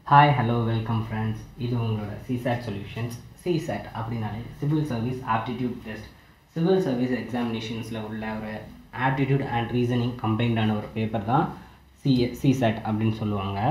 hi hello welcome friends இது உங்களோட CSAT solutions CSAT அப்படின்னாலே civil service aptitude test civil service எக்ஸாமினேஷன்ஸில் உள்ள ஒரு ஆப்டிடியூட் அண்ட் ரீசனிங் கம்பைன்டான ஒரு பேப்பர் தான் சி சிசாட் அப்படின்னு சொல்லுவாங்க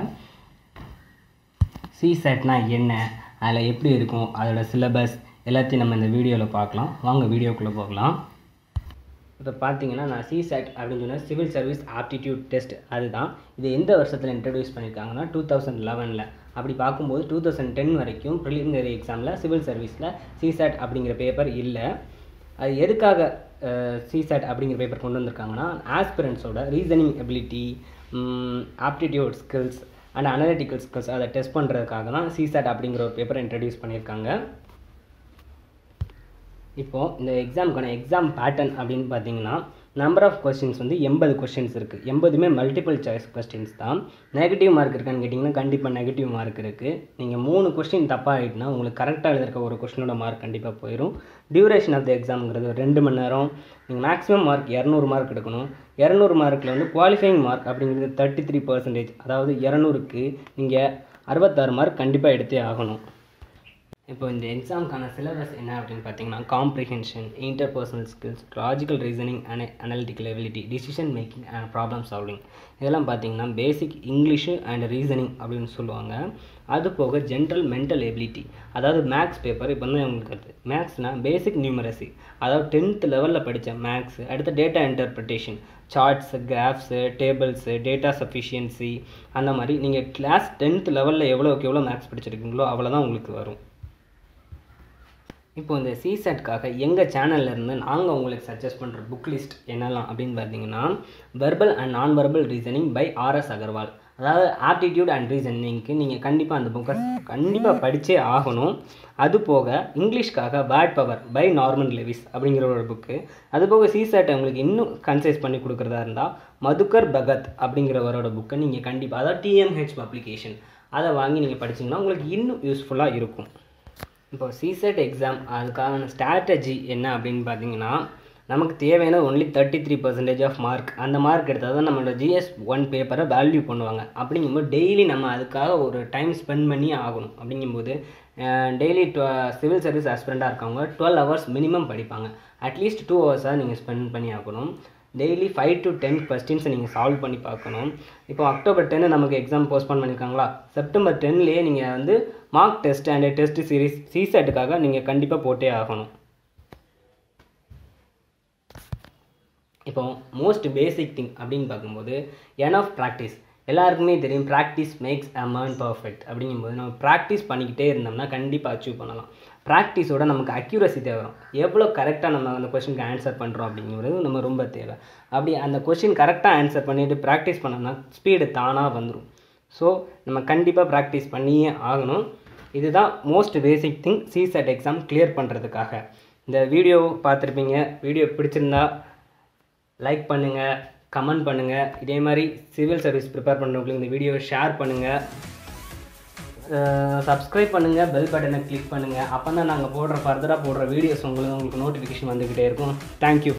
சிசெட்னா என்ன அதில் எப்படி இருக்கும் அதோட சிலபஸ் எல்லாத்தையும் நம்ம இந்த வீடியோவில் பார்க்கலாம் வாங்க வீடியோக்குள்ளே போகலாம் இப்போ பார்த்தீங்கன்னா நான் சிசெட் அப்படின்னு சொன்ன சிவில் சர்வீஸ் ஆப்டிடியூட் டெஸ்ட் அதுதான் இது எந்த வருஷத்தில் இன்ட்ரடியூஸ் பண்ணியிருக்காங்கன்னா டூ தௌசண்ட் லெவனில் அப்படி பார்க்கும்போது டூ தௌசண்ட் டென் வரைக்கும் ப்ரிலிமினரி எக்ஸாமில் சிவில் சர்வீஸில் சிசெட் அப்படிங்கிற பேப்பர் இல்லை அது எதுக்காக சிசெட் அப்படிங்கிற பேப்பர் கொண்டு வந்திருக்காங்கன்னா ஆஸ்பிரண்ட்ஸோட reasoning ability aptitude skills and analytical skills அதை டெஸ்ட் பண்ணுறதுக்காக தான் சிசெட் அப்படிங்கிற ஒரு பேப்பரை இன்ட்ரடியூஸ் பண்ணியிருக்காங்க இப்போது இந்த எக்ஸாமுக்கான எக்ஸாம் பேட்டர்ன் அப்படின்னு பார்த்தீங்கன்னா நம்பர் ஆஃப் கொஸ்டின்ஸ் வந்து எண்பது கொஸ்டின்ஸ் இருக்குது எண்பதுமே மல்டிபிள் சாய்ஸ் கொஸ்டின்ஸ் தான் நெகட்டிவ் மார்க் இருக்கான்னு கேட்டிங்கன்னா கண்டிப்பாக நெகட்டிவ் மார்க் இருக்குது நீங்கள் மூணு கொஸ்டின் தப்பாக ஆகிட்டுனா உங்களுக்கு கரெக்டாக எழுதிருக்க ஒரு கொஸ்டினோட மார்க் கண்டிப்பாக போயிடும் டியூரேஷன் ஆஃப் த எக்ஸாம்ங்கிறது ரெண்டு மணி நேரம் நீங்கள் மேக்ஸிமம் மார்க் இரநூறு மார்க் எடுக்கணும் இரநூறு மார்க்கில் வந்து குவாலிஃபைங் மார்க் அப்படிங்கிறது தேர்ட்டி த்ரீ பர்சன்டேஜ் அதாவது இரநூறுக்கு நீங்கள் அறுபத்தாறு மார்க் கண்டிப்பாக எடுத்தே ஆகணும் இப்போ இந்த எக்ஸாமுக்கான சிலபஸ் என்ன அப்படின்னு பார்த்தீங்கன்னா comprehension interpersonal skills logical reasoning and analytical ability decision making and problem solving இதெல்லாம் பார்த்தீங்கன்னா பேசிக் இங்கிலீஷு அண்ட் ரீசனிங் அப்படின்னு சொல்லுவாங்க அது போக ஜென்ரல் மென்டல் எபிலிட்டி அதாவது மேக்ஸ் பேப்பர் இப்போ தான் உங்களுக்கு வருது மேக்ஸ்னால் பேசிக் நியூமரசி அதாவது டென்த் லெவலில் படித்த மேக்ஸ் அடுத்த data interpretation charts graphs tables data sufficiency அந்த மாதிரி நீங்கள் கிளாஸ் டென்த் லெவலில் எவ்வளோக்கு எவ்வளோ மேக்ஸ் படிச்சிருக்கீங்களோ அவ்வளோ தான் உங்களுக்கு வரும் இப்போ இந்த சிசெட்காக எங்கள் சேனல்லேருந்து நாங்கள் உங்களுக்கு சஜஸ்ட் பண்ணுற புக் லிஸ்ட் என்னெல்லாம் அப்படின்னு பார்த்தீங்கன்னா verbal and non verbal reasoning by RS Agarwal அதாவது ஆப்டிடியூட் அண்ட் ரீசனிங்க்கு நீங்கள் கண்டிப்பாக அந்த புக்கை கண்டிப்பாக படித்தே ஆகணும் அது போக இங்கிலீஷ்க்காக பேட் பவர் பை நார்மன் லெவிஸ் அப்படிங்கிற ஒரு புக்கு அது போக சிசெட்டை உங்களுக்கு இன்னும் கன்சைஸ் பண்ணி கொடுக்குறதா இருந்தால் மதுக்கர் பகத் அப்படிங்கிறவரோட புக்கை நீங்கள் கண்டிப்பாக அதாவது டிஎம்ஹெச் பப்ளிகேஷன் அதை வாங்கி நீங்கள் படிச்சிங்கன்னா உங்களுக்கு இன்னும் யூஸ்ஃபுல்லாக இருக்கும் இப்போ சிசெட் எக்ஸாம் அதுக்கான ஸ்ட்ராட்டஜி என்ன அப்படின்னு பார்த்தீங்கன்னா நமக்கு தேவையான only thirty three percentage of mark அந்த மார்க் எடுத்தால் தான் நம்மளோட ஜிஎஸ் ஒன் பேப்பரை வேல்யூ பண்ணுவாங்க அப்படிங்கும்போது டெய்லி நம்ம அதுக்காக ஒரு டைம் ஸ்பெண்ட் பண்ணி ஆகணும் அப்படிங்கும்போது டெய்லி டுவ சிவில் சர்வீஸ் ஆஸ்பிரண்ட்டாக இருக்கவங்க டுவெல் ஹவர்ஸ் மினிமம் படிப்பாங்க அட்லீஸ்ட் டூ ஹவர்ஸாக நீங்கள் ஸ்பெண்ட் பண்ணி ஆகணும் டெய்லி ஃபைவ் டு டென் கொஸ்டின்ஸை நீங்கள் சால்வ் பண்ணி பார்க்கணும் இப்போ அக்டோபர் டென்னு நமக்கு எக்ஸாம் போஸ்ட்பான் பண்ணியிருக்காங்களா செப்டம்பர் டென்லேயே நீங்கள் வந்து mark test and test series சிசெட்டுக்காக நீங்கள் கண்டிப்பாக போட்டே ஆகணும் இப்போ மோஸ்ட் பேசிக் திங் அப்படின்னு பார்க்கும்போது என் ஆஃப் ப்ராக்டிஸ் எல்லாருக்குமே தெரியும் practice makes a man perfect அப்படிங்கும்போது நம்ம ப்ராக்டிஸ் பண்ணிக்கிட்டே இருந்தோம்னா கண்டிப்பாக அச்சீவ் பண்ணலாம் ப்ராக்டிஸோட நமக்கு அக்யூரசி தேவை எவ்வளோ கரெக்டாக நம்ம அந்த கொஷனுக்கு ஆன்சர் பண்ணுறோம் அப்படிங்கிறது நம்ம ரொம்ப தேவை அப்படி அந்த கொஷின் கரெக்டாக ஆன்சர் பண்ணிவிட்டு ப்ராக்டிஸ் பண்ணோம்னா ஸ்பீடு தானாக வந்துடும் ஸோ நம்ம கண்டிப்பாக ப்ராக்டிஸ் பண்ணியே ஆகணும் இதுதான் most basic thing CSAT exam clear பண்ணுறதுக்காக இந்த வீடியோ பார்த்துருப்பீங்க வீடியோ பிடிச்சிருந்தா லைக் பண்ணுங்கள் கமெண்ட் பண்ணுங்கள் இதே மாதிரி சிவில் சர்வீஸ் ப்ரிப்பேர் பண்ணுறவங்களுக்கு இந்த வீடியோவை ஷேர் பண்ணுங்கள் சப்ஸ்கிரைப் பண்ணுங்கள் பெல் பட்டனை கிளிக் பண்ணுங்கள் அப்போ தான் நாங்கள் போடுற ஃபர்தராக போடுற வீடியோஸ் உங்களுக்கு உங்களுக்கு நோட்டிஃபிகேஷன் வந்துக்கிட்டே இருக்கும் தேங்க்யூ